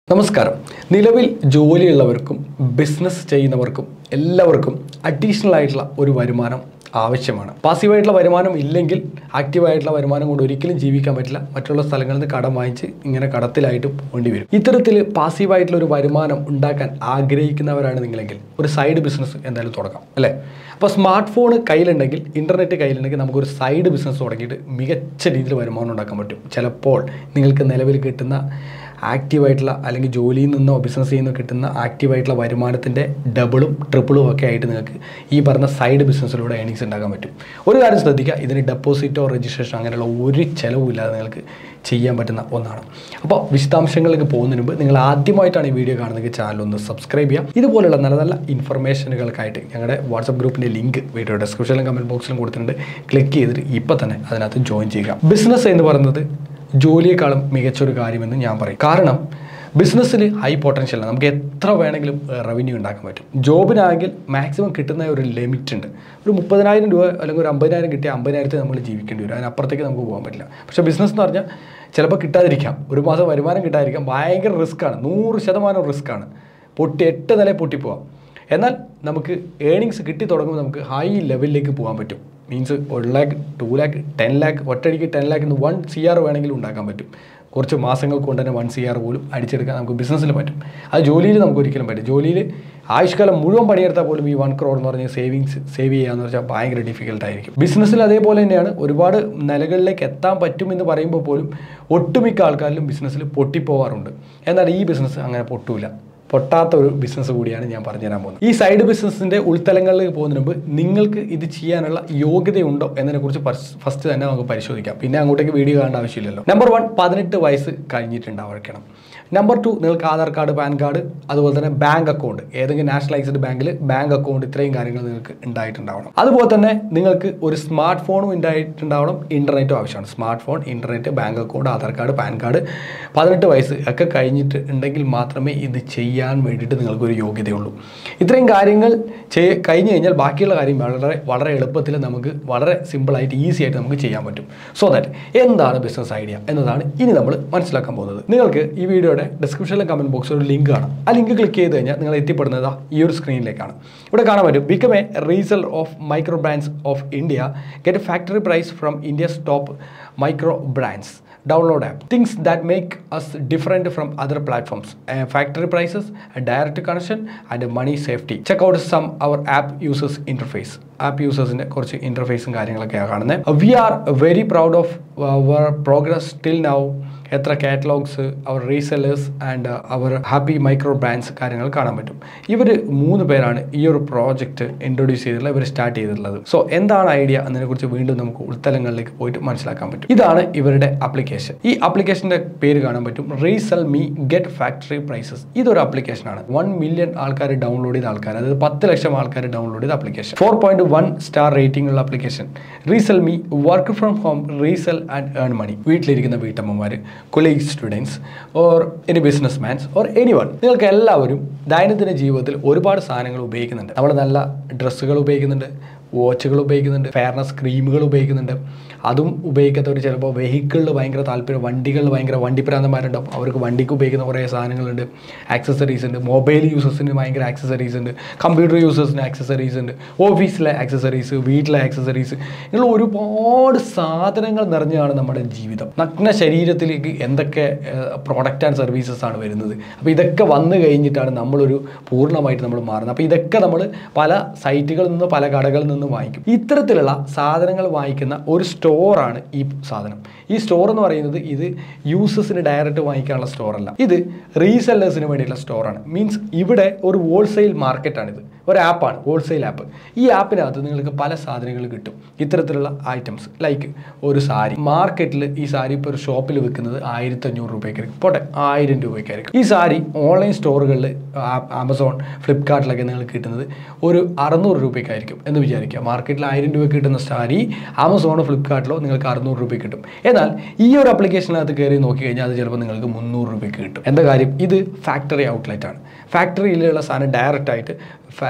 നമസ്കാരം നിലവിൽ ജോലിയുള്ളവർക്കും ബിസിനസ് ചെയ്യുന്നവർക്കും എല്ലാവർക്കും അഡീഷണൽ ആയിട്ടുള്ള ഒരു വരുമാനം ആവശ്യമാണ് പാസീവായിട്ടുള്ള വരുമാനം ഇല്ലെങ്കിൽ ആക്റ്റീവായിട്ടുള്ള വരുമാനം കൊണ്ട് ഒരിക്കലും ജീവിക്കാൻ പറ്റില്ല മറ്റുള്ള സ്ഥലങ്ങളിൽ നിന്ന് കടം വാങ്ങിച്ച് ഇങ്ങനെ കടത്തിലായിട്ട് പോകേണ്ടി വരും ഇത്തരത്തിൽ പാസീവായിട്ടുള്ള ഒരു വരുമാനം ഉണ്ടാക്കാൻ ആഗ്രഹിക്കുന്നവരാണ് നിങ്ങളെങ്കിൽ ഒരു സൈഡ് ബിസിനസ് എന്തായാലും തുടങ്ങാം അല്ലേ അപ്പോൾ സ്മാർട്ട് ഫോൺ കയ്യിലുണ്ടെങ്കിൽ ഇൻ്റർനെറ്റ് കയ്യിലുണ്ടെങ്കിൽ നമുക്കൊരു സൈഡ് ബിസിനസ് തുടങ്ങിയിട്ട് മികച്ച രീതിയിൽ വരുമാനം ഉണ്ടാക്കാൻ പറ്റും ചിലപ്പോൾ നിങ്ങൾക്ക് നിലവിൽ കിട്ടുന്ന ആക്റ്റീവായിട്ടുള്ള അല്ലെങ്കിൽ ജോലിയിൽ നിന്നോ ബിസിനസ് ചെയ്യുന്നോ കിട്ടുന്ന ആക്റ്റീവായിട്ടുള്ള വരുമാനത്തിൻ്റെ ഡബിളും ട്രിപ്പിളും ഒക്കെ ആയിട്ട് നിങ്ങൾക്ക് ഈ പറഞ്ഞ സൈഡ് ബിസിനസ്സിലൂടെ ഏണിങ്സ് ഉണ്ടാക്കാൻ പറ്റും ഒരു കാര്യം ശ്രദ്ധിക്കുക ഇതിന് ഡെപ്പോസിറ്റോ രജിസ്ട്രേഷൻ അങ്ങനെയുള്ള ഒരു ചിലവുമില്ലാതെ നിങ്ങൾക്ക് ചെയ്യാൻ പറ്റുന്ന ഒന്നാണ് അപ്പോൾ വിശദാംശങ്ങളിലേക്ക് പോകുന്നതിന് മുമ്പ് നിങ്ങൾ ആദ്യമായിട്ടാണ് ഈ വീഡിയോ കാണുന്നതെങ്കിൽ ചാനൽ ഒന്ന് സബ്സ്ക്രൈബ് ചെയ്യാം ഇതുപോലുള്ള നല്ല നല്ല ഇൻഫർമേഷനുകൾക്കായിട്ട് ഞങ്ങളുടെ വാട്സപ്പ് ഗ്രൂപ്പിൻ്റെ ലിങ്ക് വീഡിയോ ഡിസ്ക്രിപ്ഷനിലും കമൻറ്റ് ബോക്സിലും കൊടുത്തിട്ടുണ്ട് ക്ലിക്ക് ചെയ്തിട്ട് ഇപ്പോൾ തന്നെ അതിനകത്ത് ജോയിൻ ചെയ്യുക ബിസിനസ് എന്ന് പറയുന്നത് ജോലിയേക്കാളും മികച്ചൊരു കാര്യമെന്ന് ഞാൻ പറയും കാരണം ബിസിനസ്സിൽ ഹൈ പൊട്ടൻഷ്യലാണ് നമുക്ക് എത്ര വേണമെങ്കിലും റവന്യൂ ഉണ്ടാക്കാൻ പറ്റും ജോബിനാണെങ്കിൽ മാക്സിമം കിട്ടുന്ന ഒരു ലിമിറ്റ് ഉണ്ട് ഒരു മുപ്പതിനായിരം രൂപ അല്ലെങ്കിൽ ഒരു അമ്പതിനായിരം കിട്ടിയ അമ്പതിനായിരത്തിൽ നമ്മൾ ജീവിക്കേണ്ടി വരും അതിനപ്പുറത്തേക്ക് നമുക്ക് പോകാൻ പറ്റില്ല പക്ഷേ ബിസിനസ് എന്ന് പറഞ്ഞാൽ ചിലപ്പോൾ കിട്ടാതിരിക്കാം ഒരു മാസം വരുമാനം കിട്ടാതിരിക്കാം ഭയങ്കര റിസ്ക്കാണ് നൂറ് ശതമാനം റിസ്ക്കാണ് പൊട്ടി എട്ട് നില പൊട്ടിപ്പോവാം എന്നാൽ നമുക്ക് ഏണിങ്സ് കിട്ടി തുടങ്ങുമ്പോൾ നമുക്ക് ഹൈ ലെവലിലേക്ക് പോകാൻ പറ്റും മീൻസ് ഒരു ലാക്ക് ടു ലാക്ക് ടെൻ ലാക്ക് ഒറ്റയടിക്ക് ten lakh one C R വേണമെങ്കിലും ഉണ്ടാക്കാൻ പറ്റും കുറച്ച് മാസങ്ങൾ കൊണ്ട് തന്നെ വൺ സി ആർ പോലും അടിച്ചെടുക്കാൻ നമുക്ക് ബിസിനസ്സിൽ പറ്റും അത് ജോലിയിൽ നമുക്ക് ഒരിക്കലും പറ്റും ജോലിയിൽ ആയുഷ്കാലം മുഴുവൻ പണിയെടുത്താൽ പോലും ഈ വൺ ക്രോർ എന്ന് പറഞ്ഞ സേവിങ്സ് സേവ് ചെയ്യാന്ന് വെച്ചാൽ ഭയങ്കര ഡിഫിക്കൽട്ട് ആയിരിക്കും ബിസിനസ്സിൽ അതേപോലെ തന്നെയാണ് ഒരുപാട് നിലകളിലേക്ക് എത്താൻ പറ്റുമെന്ന് പറയുമ്പോൾ പോലും ഒട്ടുമിക്ക ആൾക്കാരിലും ബിസിനസ്സിൽ പൊട്ടിപ്പോവാറുണ്ട് എന്നാൽ ഈ ബിസിനസ് അങ്ങനെ പൊട്ടൂല പൊട്ടാത്ത ഒരു ബിസിനസ് കൂടിയാണ് ഞാൻ പറഞ്ഞുതരാൻ പോകുന്നത് ഈ സൈഡ് ബിസിനസിന്റെ ഉൾത്തലങ്ങളിലേക്ക് പോകുന്നതിന് മുമ്പ് നിങ്ങൾക്ക് ഇത് ചെയ്യാനുള്ള യോഗ്യതയുണ്ടോ എന്നതിനെക്കുറിച്ച് ഫസ്റ്റ് തന്നെ നമുക്ക് പരിശോധിക്കാം പിന്നെ അങ്ങോട്ടേക്ക് വീഡിയോ കാണേണ്ട ആവശ്യമില്ലല്ലോ നമ്പർ വൺ പതിനെട്ട് വയസ്സ് കഴിഞ്ഞിട്ടുണ്ടായിരിക്കണം നമ്പർ ടു നിങ്ങൾക്ക് ആധാർ കാർഡ് പാൻ കാർഡ് അതുപോലെ തന്നെ ബാങ്ക് അക്കൗണ്ട് ഏതെങ്കിലും നാഷണലൈസ്ഡ് ബാങ്കിൽ ബാങ്ക് അക്കൗണ്ട് ഇത്രയും കാര്യങ്ങൾ നിങ്ങൾക്ക് ഉണ്ടായിട്ടുണ്ടാവണം അതുപോലെ തന്നെ നിങ്ങൾക്ക് ഒരു സ്മാർട്ട് ഫോണും ഉണ്ടായിട്ടുണ്ടാവണം ഇൻ്റർനെറ്റും ആവശ്യമാണ് smart phone internet bank account Aadhaar card PAN card പതിനെട്ട് വയസ്സ് ഒക്കെ കഴിഞ്ഞിട്ട് ഉണ്ടെങ്കിൽ മാത്രമേ ഇത് ചെയ്യാൻ വേണ്ടിയിട്ട് നിങ്ങൾക്കൊരു യോഗ്യതയുള്ളൂ ഇത്രയും കാര്യങ്ങൾ ചെയ് കഴിഞ്ഞ് കഴിഞ്ഞാൽ ബാക്കിയുള്ള കാര്യം വളരെ വളരെ എളുപ്പത്തിൽ നമുക്ക് വളരെ സിമ്പിളായിട്ട് ഈസി ആയിട്ട് നമുക്ക് ചെയ്യാൻ പറ്റും സോ ദാറ്റ് എന്താണ് ബിസിനസ് ഐഡിയ എന്നതാണ് ഇനി നമ്മൾ മനസ്സിലാക്കാൻ പോകുന്നത് നിങ്ങൾക്ക് ഈ വീഡിയോയുടെ ഡിസ്ക്രിപ്ഷനിലെ കമൻറ്റ് ബോക്സിൽ ഒരു ലിങ്ക് കാണാം ആ ലിങ്ക് ക്ലിക്ക് ചെയ്ത് കഴിഞ്ഞാൽ നിങ്ങൾ എത്തിപ്പെടുന്നത് ദാ ഈ ഒരു സ്ക്രീനിലേക്കാണ് ഇവിടെ കാണാൻ പറ്റും become a resell of micro brands of India get factory price from India's top micro brands download app things that make us different from other platforms uh, factory prices a direct connection and money safety check out some our app users interface app യൂസേഴ്സിൻ്റെ കുറച്ച് ഇൻ്റർഫേസും കാര്യങ്ങളൊക്കെയാണ് കാണുന്നത് we are very proud of our progress till now എത്ര catalogues our resellers and our happy micro brands കാര്യങ്ങൾ കാണാൻ പറ്റും ഇവർ മൂന്ന് പേരാണ് ഈ ഒരു പ്രോജക്റ്റ് ഇൻട്രൊഡ്യൂസ് ചെയ്തിട്ടുള്ളത് ഇവർ സ്റ്റാർട്ട് ചെയ്തിട്ടുള്ളത് സോ എന്താണ് ഐഡിയ എന്നതിനെക്കുറിച്ച് വീണ്ടും നമുക്ക് ഉൾത്തലങ്ങളിലേക്ക് പോയിട്ട് മനസ്സിലാക്കാൻ പറ്റും ഇതാണ് ഇവരുടെ ആപ്ലിക്കേഷൻ ഈ ആപ്ലിക്കേഷൻ്റെ പേര് കാണാൻ പറ്റും resell me get factory prices ഇതൊരു ആപ്ലിക്കേഷനാണ് വൺ മില്യൺ ആൾക്കാർ ഡൗൺലോഡ് ചെയ്ത ആൾക്കാർ അതായത് പത്ത് ലക്ഷം ആൾക്കാർ ഡൗൺലോഡ് ചെയ്ത application four point one star rating ഉള്ള application resell me work from home resell and earn money വീട്ടിലിരിക്കുന്ന വീട്ടമ്മമാർ college students or any business mans or any one നിങ്ങൾക്ക് എല്ലാവരും ദൈനംദിന ജീവിതത്തിൽ ഒരുപാട് സാധനങ്ങൾ ഉപയോഗിക്കുന്നുണ്ട് നമ്മൾ നല്ല ഡ്രസ്സുകൾ ഉപയോഗിക്കുന്നുണ്ട് വാച്ചുകൾ ഉപയോഗിക്കുന്നുണ്ട് ഫെയർനെസ് ക്രീമുകൾ ഉപയോഗിക്കുന്നുണ്ട് അതും ഉപയോഗിക്കാത്തവർ ചിലപ്പോൾ വെഹിക്കിളിൽ ഭയങ്കര താല്പര്യം വണ്ടികളിൽ ഭയങ്കര വണ്ടിപ്രാന്തന്മാരുണ്ടാവും അവർക്ക് വണ്ടിക്ക് ഉപയോഗിക്കുന്ന കുറേ സാധനങ്ങളുണ്ട് ആക്സസറീസ് ഉണ്ട് മൊബൈൽ യൂസേഴ്സിന് ഭയങ്കര ആക്സസറീസ് ഉണ്ട് കമ്പ്യൂട്ടർ യൂസേഴ്സിന് ആക്സസറീസ് ഉണ്ട് ഓഫീസിലെ ആക്സസറീസ് വീട്ടിലെ ആക്സസറീസ് ഇങ്ങനെയുള്ള ഒരുപാട് സാധനങ്ങൾ നിറഞ്ഞാണ് നമ്മുടെ ജീവിതം നഗ്ന ശരീരത്തിലേക്ക് എന്തൊക്കെ പ്രോഡക്റ്റ് ആൻഡ് സർവീസസ് ആണ് വരുന്നത് അപ്പോൾ ഇതൊക്കെ വന്നു കഴിഞ്ഞിട്ടാണ് നമ്മളൊരു പൂർണ്ണമായിട്ട് നമ്മൾ മാറുന്നത് അപ്പോൾ ഇതൊക്കെ നമ്മൾ പല സൈറ്റുകളിൽ നിന്ന് പല കടകളിൽ നിന്ന് വാങ്ങിക്കും ഇത്തരത്തിലുള്ള സാധനങ്ങൾ വാങ്ങിക്കുന്ന ഒരു സ്റ്റോറാണ് ഈ സാധനം ഈ സ്റ്റോർ എന്ന് പറയുന്നത് ഇത് യൂസേഴ്സിന് ഡയറക്റ്റ് വാങ്ങിക്കാനുള്ള സ്റ്റോറല്ല ഇത് റീസെല്ലേഴ്സിന് വേണ്ടിയിട്ടുള്ള സ്റ്റോറാണ് മീൻസ് ഇവിടെ ഒരു ഹോൾസെയിൽ മാർക്കറ്റാണിത് ഒരു ആപ്പാണ് ഹോൾസെയിൽ ആപ്പ് ഈ ആപ്പിനകത്ത് നിങ്ങൾക്ക് പല സാധനങ്ങൾ കിട്ടും ഇത്തരത്തിലുള്ള ഐറ്റംസ് ലൈക്ക് ഒരു സാരി മാർക്കറ്റിൽ ഈ സാരി ഇപ്പോൾ ഒരു ഷോപ്പിൽ വിൽക്കുന്നത് ആയിരത്തി അഞ്ഞൂറ് രൂപയ്ക്കായിരിക്കും പോട്ടെ ആയിരം രൂപയ്ക്കായിരിക്കും ഈ സാരി ഓൺലൈൻ സ്റ്റോറുകളിൽ ആമസോൺ ഫ്ലിപ്കാർട്ടിലൊക്കെ നിങ്ങൾക്ക് കിട്ടുന്നത് ഒരു അറുന്നൂറ് രൂപയ്ക്കായിരിക്കും എന്ന് വിചാരിക്കുക മാർക്കറ്റിൽ ആയിരം രൂപ കിട്ടുന്ന സാരി ആമസോണോ ഫ്ലിപ്കാർട്ടിലോ നിങ്ങൾക്ക് അറുന്നൂറ് രൂപയ്ക്ക് കിട്ടും എന്നാൽ ഈ ഒരു ആപ്ലിക്കേഷനകത്ത് കയറി നോക്കി കഴിഞ്ഞാൽ അത് ചിലപ്പോൾ നിങ്ങൾക്ക് മുന്നൂറ് രൂപയ്ക്ക് കിട്ടും എന്താ കാര്യം ഇത് ഫാക്ടറി ഔട്ട്ലെറ്റ് ആണ് ഫാക്ടറിയിലുള്ള സാധനം ഡയറക്റ്റ് ആയിട്ട്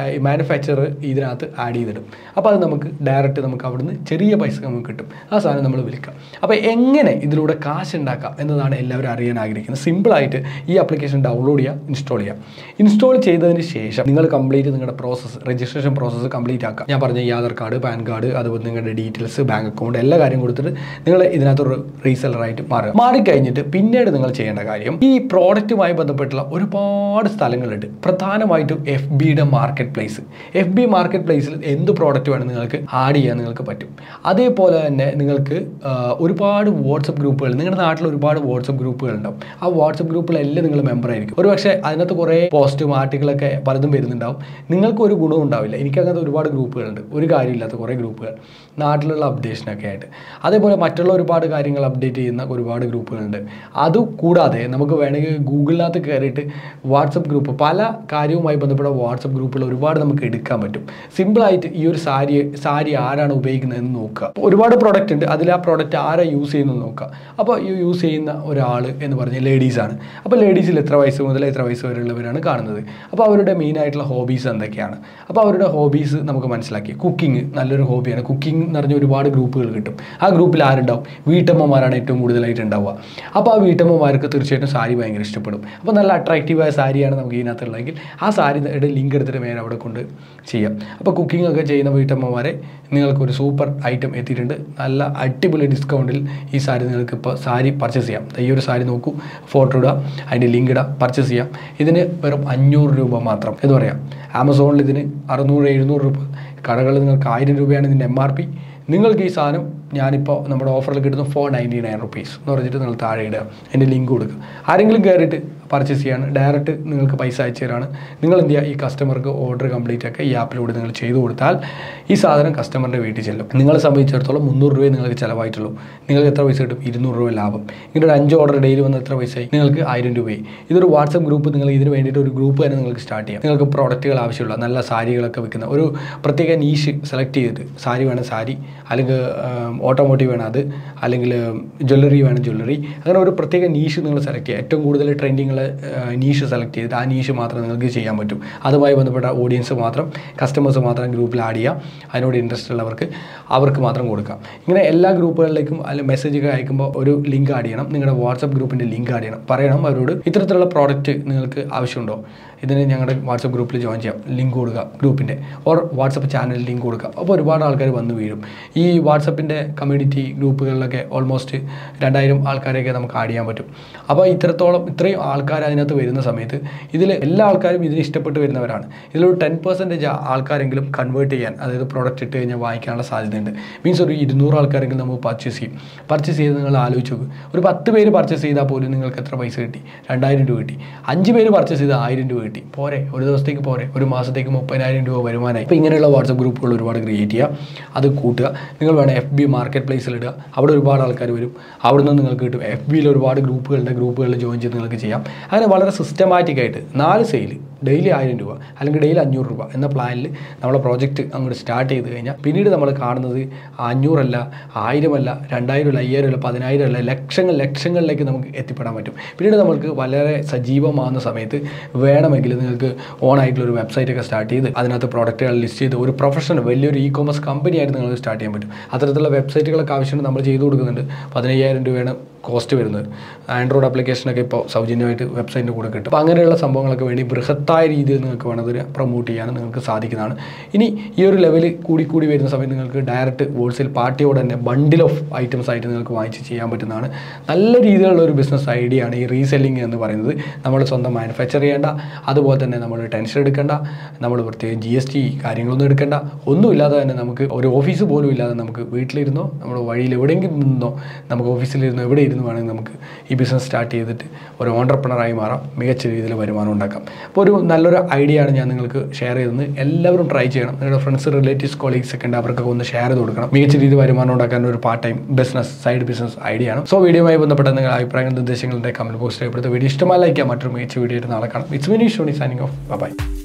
മാനുഫാക്ചർ ഇതിനകത്ത് ആഡ് ചെയ്തിടും അപ്പോൾ അത് നമുക്ക് ഡയറക്റ്റ് നമുക്ക് അവിടുന്ന് ചെറിയ പൈസ നമുക്ക് കിട്ടും ആ സാധനം നമ്മൾ വിൽക്കാം അപ്പോൾ എങ്ങനെ ഇതിലൂടെ കാശ് ഉണ്ടാക്കാം എന്നതാണ് എല്ലാവരും അറിയാൻ ആഗ്രഹിക്കുന്നത് സിമ്പിളായിട്ട് ഈ ആപ്ലിക്കേഷൻ ഡൗൺലോഡ് ചെയ്യുക ഇൻസ്റ്റാൾ ചെയ്യുക ഇൻസ്റ്റാൾ ചെയ്തതിന് ശേഷം നിങ്ങൾ കംപ്ലീറ്റ് നിങ്ങളുടെ പ്രോസസ്സ് രജിസ്ട്രേഷൻ പ്രോസസ്സ് കംപ്ലീറ്റ് ആക്കുക ഞാൻ പറഞ്ഞ ഈ ആധാർ കാർഡ് പാൻ കാർഡ് അതുപോലെ നിങ്ങളുടെ ഡീറ്റെയിൽസ് ബാങ്ക് അക്കൗണ്ട് എല്ലാ കാര്യം കൊടുത്തിട്ട് നിങ്ങൾ ഇതിനകത്ത് റീസെലറായിട്ട് മാറുക മാറിക്കഴിഞ്ഞിട്ട് പിന്നീട് നിങ്ങൾ ചെയ്യേണ്ട കാര്യം ഈ പ്രോഡക്റ്റുമായി ബന്ധപ്പെട്ടുള്ള ഒരുപാട് സ്ഥലങ്ങളുണ്ട് പ്രധാനമായിട്ടും എഫ് ബിയുടെ മാർക്കറ്റ് പ്ലേസ് എഫ് ബി മാർക്കറ്റ് പ്ലേസിൽ എന്ത് പ്രോഡക്റ്റ് വേണം നിങ്ങൾക്ക് ആഡ് ചെയ്യാൻ നിങ്ങൾക്ക് പറ്റും അതേപോലെ തന്നെ നിങ്ങൾക്ക് ആ, ഒരുപാട് വാട്സപ്പ് ഗ്രൂപ്പുകൾ നിങ്ങളുടെ നാട്ടിൽ ഒരുപാട് വാട്സപ്പ് ഗ്രൂപ്പുകൾ ഉണ്ടാവും ആ വാട്സപ്പ് ഗ്രൂപ്പിലെല്ലാം നിങ്ങൾ മെമ്പർ ആയിരിക്കും ഒരു പക്ഷേ അതിനകത്ത് കുറേ പോസ്റ്റും ആർട്ടിക്കിളൊക്കെ പലതും വരുന്നുണ്ടാവും നിങ്ങൾക്ക് ഒരു ഗുണവും ഉണ്ടാവില്ല എനിക്ക് അങ്ങനത്തെ ഒരുപാട് ഗ്രൂപ്പുകളുണ്ട് ഒരു കാര്യമില്ലാത്ത കുറേ ഗ്രൂപ്പുകൾ നാട്ടിലുള്ള അപ്ഡേഷനൊക്കെ ആയിട്ട് അതേപോലെ മറ്റുള്ള ഒരുപാട് കാര്യങ്ങൾ അപ്ഡേറ്റ് ചെയ്യുന്ന ഒരുപാട് ഗ്രൂപ്പുകളുണ്ട് അതുകൂടാതെ നമുക്ക് വേണമെങ്കിൽ ഗൂഗിളിനകത്ത് കയറിയിട്ട് വാട്സപ്പ് ഗ്രൂപ്പ് പല കാര്യവുമായി ബന്ധപ്പെട്ട വാട്സപ്പ് ഗ്രൂപ്പുകൾ ഒരുപാട് നമുക്ക് എടുക്കാൻ പറ്റും സിമ്പിളായിട്ട് ഈ ഒരു സാരി സാരി ആരാണ് ഉപയോഗിക്കുന്നതെന്ന് നോക്കുക അപ്പോൾ ഒരുപാട് പ്രോഡക്റ്റ് ഉണ്ട് അതിൽ ആ പ്രോഡക്റ്റ് ആരാ യൂസ് ചെയ്യുന്നത് നോക്കുക അപ്പോൾ ഈ യൂസ് ചെയ്യുന്ന ഒരാൾ എന്ന് പറഞ്ഞാൽ ലേഡീസാണ് അപ്പോൾ ലേഡീസിൽ എത്ര വയസ്സ് മുതൽ എത്ര വയസ്സ് വരെയുള്ളവരാണ് കാണുന്നത് അപ്പോൾ അവരുടെ മെയിൻ ആയിട്ടുള്ള ഹോബീസ് എന്തൊക്കെയാണ് അപ്പോൾ അവരുടെ ഹോബീസ് നമുക്ക് മനസ്സിലാക്കി കുക്കിംഗ് നല്ലൊരു ഹോബിയാണ് കുക്കിംഗ് എന്ന് പറഞ്ഞ ഒരുപാട് ഗ്രൂപ്പുകൾ കിട്ടും ആ ഗ്രൂപ്പിൽ ആരുണ്ടാവും വീട്ടമ്മമാരാണ് ഏറ്റവും കൂടുതലായിട്ട് ഉണ്ടാവുക അപ്പോൾ ആ വീട്ടമ്മമാർക്ക് തീർച്ചയായിട്ടും സാരി ഭയങ്കര ഇഷ്ടപ്പെടും അപ്പോൾ നല്ല അട്രാക്റ്റീവായ സാരിയാണ് നമുക്ക് ഇതിനകത്തുള്ളതെങ്കിൽ ആ സാരിയുടെ ലിങ്ക് എടുത്തിട്ട് മേലെ അവിടെ കൊണ്ട് ചെയ്യാം അപ്പോൾ കുക്കിംഗ് ഒക്കെ ചെയ്യുന്ന വീട്ടമ്മമാരെ നിങ്ങൾക്കൊരു സൂപ്പർ ഐറ്റം എത്തിയിട്ടുണ്ട് നല്ല അടിപൊളി ഡിസ്കൗണ്ടിൽ ഈ സാരി നിങ്ങൾക്ക് ഇപ്പോൾ സാരി പർച്ചേസ് ചെയ്യാം ദാ ഈ ഒരു സാരി നോക്കൂ ഫോട്ടോ ഇടുക അതിൻ്റെ ലിങ്ക് ഇടുക പർച്ചേസ് ചെയ്യാം ഇതിന് വെറും അഞ്ഞൂറ് രൂപ മാത്രം എന്ന് പറയാം ആമസോണിൽ ഇതിന് അറുന്നൂറ് എഴുന്നൂറ് രൂപ കടകളിൽ നിങ്ങൾക്ക് ആയിരം രൂപയാണ് ഇതിൻ്റെ എം ആർ പി നിങ്ങൾക്ക് ഈ സാധനം ഞാനിപ്പോൾ നമ്മുടെ ഓഫറിൽ കിട്ടുന്ന ഫോർ നയൻറ്റി നയൻ റുപ്പീസ് എന്ന് പറഞ്ഞിട്ട് നിങ്ങൾ താഴെ ഇടുക എൻ്റെ ലിങ്ക് കൊടുക്കുക ആരെങ്കിലും കയറിയിട്ട് പർച്ചേസ് ചെയ്യാണ് ഡയറക്റ്റ് നിങ്ങൾക്ക് പൈസ അയച്ചു തരാണ് നിങ്ങൾ എന്ത് ചെയ്യുക ഈ കസ്റ്റമർക്ക് ഓർഡർ കംപ്ലീറ്റ് ഒക്കെ ഈ ആപ്പിലൂടെ നിങ്ങൾ ചെയ്തു കൊടുത്താൽ ഈ സാധനം കസ്റ്റമറിൻ്റെ വീട്ടിൽ ചെല്ലും നിങ്ങളെ സംബന്ധിച്ചിടത്തോളം മുന്നൂറ് രൂപയെ നിങ്ങൾക്ക് ചിലവായിട്ടുള്ളൂ നിങ്ങൾക്ക് എത്ര പൈസ കിട്ടും ഇരുന്നൂറ് രൂപ ലാഭം ഇങ്ങനെ ഒരു അഞ്ച് ഓർഡർ ഡെയിലി വന്ന് എത്ര പൈസയായി നിങ്ങൾക്ക് ആയിരം രൂപയായി ഇതൊരു വാട്സപ്പ് ഗ്രൂപ്പ് നിങ്ങൾ ഇതിന് വേണ്ടിയിട്ട് ഒരു ഗ്രൂപ്പ് തന്നെ നിങ്ങൾക്ക് സ്റ്റാർട്ട് ചെയ്യാം നിങ്ങൾക്ക് പ്രോഡക്റ്റുകൾ ആവശ്യമുള്ള നല്ല സാരികളൊക്കെ വിൽക്കുന്ന ഒരു പ്രത്യേക നീഷ് സെലക്ട് ചെയ്തിട്ട് സാരി വേണം സാരി അല്ലെങ്കിൽ ഓട്ടോമോട്ടീവ് വേണം അത് അല്ലെങ്കിൽ ജ്വല്ലറി വേണം ജ്വല്ലറി അങ്ങനെ ഒരു പ്രത്യേക നീഷ് നിങ്ങൾ സെലക്ട് ചെയ്യുക ഏറ്റവും കൂടുതൽ ട്രെൻഡിങ്ങുള്ള നീഷ് സെലക്ട് ചെയ്തിട്ട് ആ നീഷ് മാത്രം നിങ്ങൾക്ക് ചെയ്യാൻ പറ്റും അതുമായി ബന്ധപ്പെട്ട ഓഡിയൻസ് മാത്രം കസ്റ്റമേഴ്സ് മാത്രം ഗ്രൂപ്പിൽ ആഡ് ചെയ്യാം അതിനോട് ഇൻട്രസ്റ്റ് ഉള്ളവർക്ക് അവർക്ക് മാത്രം കൊടുക്കാം ഇങ്ങനെ എല്ലാ ഗ്രൂപ്പുകളിലേക്കും അല്ലെങ്കിൽ മെസ്സേജ് അയക്കുമ്പോൾ ഒരു ലിങ്ക് ആഡ് ചെയ്യണം നിങ്ങളുടെ വാട്സപ്പ് ഗ്രൂപ്പിൻ്റെ ലിങ്ക് ആഡ് ചെയ്യണം പറയണം അവരോട് ഇത്തരത്തിലുള്ള പ്രോഡക്റ്റ് നിങ്ങൾക്ക് ആവശ്യമുണ്ടോ ഇതിന് ഞങ്ങളുടെ വാട്സപ്പ് ഗ്രൂപ്പിൽ ജോയിൻ ചെയ്യാം ലിങ്ക് കൊടുക്കുക ഗ്രൂപ്പിൻ്റെ ഓർ വാട്സപ്പ് ചാനലിൽ ലിങ്ക് കൊടുക്കുക അപ്പോൾ ഒരുപാട് ആൾക്കാർ വന്ന് വീഴും ഈ വാട്സപ്പിൻ്റെ കമ്മ്യൂണിറ്റി ഗ്രൂപ്പുകളിലൊക്കെ ഓൾമോസ്റ്റ് രണ്ടായിരം ആൾക്കാരെയൊക്കെ നമുക്ക് ആഡ് ചെയ്യാൻ പറ്റും അപ്പോൾ ഇത്രത്തോളം ഇത്രയും ആൾക്കാർ അതിനകത്ത് വരുന്ന സമയത്ത് ഇതിൽ എല്ലാ ആൾക്കാരും ഇതിന് ഇഷ്ടപ്പെട്ട് വരുന്നവരാണ് ഇതിലൊരു ടെൻ പെർസെൻറ്റേജ് ആൾക്കാരെങ്കിലും കൺവേർട്ട് ചെയ്യാൻ അതായത് പ്രോഡക്റ്റ് ഇട്ട് കഴിഞ്ഞാൽ വാങ്ങിക്കാനുള്ള സാധ്യതയുണ്ട് മീൻസ് ഒരു ഇരുന്നൂറ് ആൾക്കാരെങ്കിലും നമുക്ക് പർച്ചേസ് ചെയ്യും പർച്ചേസ് ചെയ്ത് നിങ്ങൾ ആലോചിച്ച് നോക്ക് ഒരു പത്ത് പേര് പർച്ചേസ് ചെയ്താൽ പോലും നിങ്ങൾക്ക് എത്ര പൈസ കിട്ടി രണ്ടായിരം രൂപ കിട്ടി അഞ്ച് പേര് പർച്ചേസ് ചെയ്താൽ ആയിരം രൂപ കിട്ടി പോരെ ഒരു ദിവസത്തേക്ക് പോരെ ഒരു മാസത്തേക്ക് മുപ്പതിനായിരം രൂപ വരുമാനമായി ഇപ്പോൾ ഇങ്ങനെയുള്ള വാട്സപ്പ് ഗ്രൂപ്പുകൾ ഒരുപാട് ക്രിയേറ്റ് ചെയ്യുക അത് കൂട്ടുക നിങ്ങൾ വേണം എഫ് ബി മാർക്കറ്റ് പ്ലേസിൽ ഇടുക അവിടെ ഒരുപാട് ആൾക്കാർ വരും അവിടെ നിന്ന് നിങ്ങൾക്ക് കിട്ടും എഫ് ബിയിൽ ഒരുപാട് ഗ്രൂപ്പുകളുടെ ഗ്രൂപ്പുകളിൽ ജോയിൻ ചെയ്ത് നിങ്ങൾക്ക് ചെയ്യാം അങ്ങനെ വളരെ സിസ്റ്റമാറ്റിക് ആയിട്ട് നാല് സെയിൽ ഡെയിലി ആയിരം രൂപ അല്ലെങ്കിൽ ഡെയിലി അഞ്ഞൂറ് രൂപ എന്ന പ്ലാനിൽ നമ്മളെ പ്രോജക്റ്റ് അങ്ങോട്ട് സ്റ്റാർട്ട് ചെയ്ത് കഴിഞ്ഞാൽ പിന്നീട് നമ്മൾ കാണുന്നത് അഞ്ഞൂറല്ല ആയിരമല്ല രണ്ടായിരം അല്ല അയ്യായിരം അല്ല പതിനായിരം അല്ല ലക്ഷങ്ങൾ ലക്ഷങ്ങളിലേക്ക് നമുക്ക് എത്തിപ്പെടാൻ പറ്റും പിന്നീട് നമുക്ക് വളരെ സജീവമാകുന്ന സമയത്ത് വേണമെങ്കിൽ നിങ്ങൾക്ക് ഓൺ ആയിട്ടുള്ള ഒരു വെബ്സൈറ്റ് ഒക്കെ സ്റ്റാർട്ട് ചെയ്ത് അതിനകത്ത് പ്രോഡക്റ്റുകൾ ലിസ്റ്റ് ചെയ്ത് ഒരു പ്രൊഫഷണൽ വലിയൊരു ഇ കോമേഴ്സ് കമ്പനി ആയിട്ട് നിങ്ങൾക്ക് സ്റ്റാർട്ട് ചെയ്യാൻ പറ്റും അത്തരത്തിലുള്ള വെബ്സൈറ്റുകളൊക്കെ ആവശ്യമുണ്ട് നമ്മൾ ചെയ്തു കൊടുക്കുന്നുണ്ട് പതിനയ്യായിരം രൂപയാണ് കോസ്റ്റ് വരുന്നത് ആൻഡ്രോയിഡ് ആപ്ലിക്കേഷനൊക്കെ ഇപ്പോൾ സൗജന്യമായിട്ട് വെബ്സൈറ്റിൻ്റെ കൂടെ കിട്ടും അപ്പോൾ അങ്ങനെയുള്ള സംഭവങ്ങളൊക്കെ വേണ്ടി ബൃഹത്തായ രീതിയിൽ നിങ്ങൾക്ക് വേണമെങ്കിൽ പ്രൊമോട്ട് ചെയ്യാൻ നിങ്ങൾക്ക് സാധിക്കുന്നതാണ് ഇനി ഈ ഒരു ലെവലിൽ കൂടി കൂടി വരുന്ന സമയത്ത് നിങ്ങൾക്ക് ഡയറക്റ്റ് ഹോൾസെയിൽ പാർട്ടിയോട് തന്നെ ബണ്ടിൽ ഓഫ് ഐറ്റംസ് ആയിട്ട് നിങ്ങൾക്ക് വാങ്ങിച്ച് ചെയ്യാൻ പറ്റുന്നതാണ് നല്ല രീതിയിലുള്ള ഒരു ബിസിനസ് ഐഡിയ ആണ് ഈ റീസെല്ലിംഗ് എന്ന് പറയുന്നത് നമ്മൾ സ്വന്തം മാനുഫാക്ചർ ചെയ്യേണ്ട അതുപോലെ തന്നെ നമ്മൾ ടെൻഷൻ എടുക്കേണ്ട നമ്മൾ പ്രത്യേകം ജി എസ് ടി കാര്യങ്ങളൊന്നും എടുക്കേണ്ട ഒന്നുമില്ലാതെ തന്നെ നമുക്ക് ഒരു ഓഫീസ് പോലും ഇല്ലാതെ നമുക്ക് വീട്ടിലിരുന്നോ നമ്മുടെ വഴിയിൽ എവിടെയെങ്കിലും നിന്നോ നമുക്ക് ഓഫീസിലിരുന്നോ എവിടെ ഇരുന്ന് വേണമെങ്കിൽ നമുക്ക് ഈ ബിസിനസ് സ്റ്റാർട്ട് ചെയ്തിട്ട് ഒരു ഓണ്ടർപ്രണറായി മാറാം മികച്ച രീതിയിൽ വരുമാനം ഉണ്ടാക്കാം അപ്പോൾ ഒരു നല്ലൊരു ഐഡിയ ആണ് ഞാൻ നിങ്ങൾക്ക് ഷെയർ ചെയ്തത് എല്ലാവരും ട്രൈ ചെയ്യണം നിങ്ങളുടെ ഫ്രണ്ട്സ് റിലേറ്റീവ്സ് കൊളീഗ്സ് ഒക്കെ ഉണ്ട് അവർക്കൊക്കെ ഒന്ന് ഷെയർ ചെയ്ത് കൊടുക്കണം മികച്ച രീതിയിൽ വരുമാനം ഉണ്ടാക്കാൻ ഒരു part time business side business idea ആണ് സോ വീഡിയോയുമായി ബന്ധപ്പെട്ട നിങ്ങളുടെ അഭിപ്രായങ്ങൾ നിർദ്ദേശങ്ങളുടെ കമന്റ് ബോക്സിൽ ഏർപ്പെടുത്ത വീഡിയോ ഇഷ്ടമായി ലൈക്കാം മറ്റൊരു മികച്ച വീഡിയോ ആയിട്ട് നാളെ കാണാം it's Mini Shoni signing off by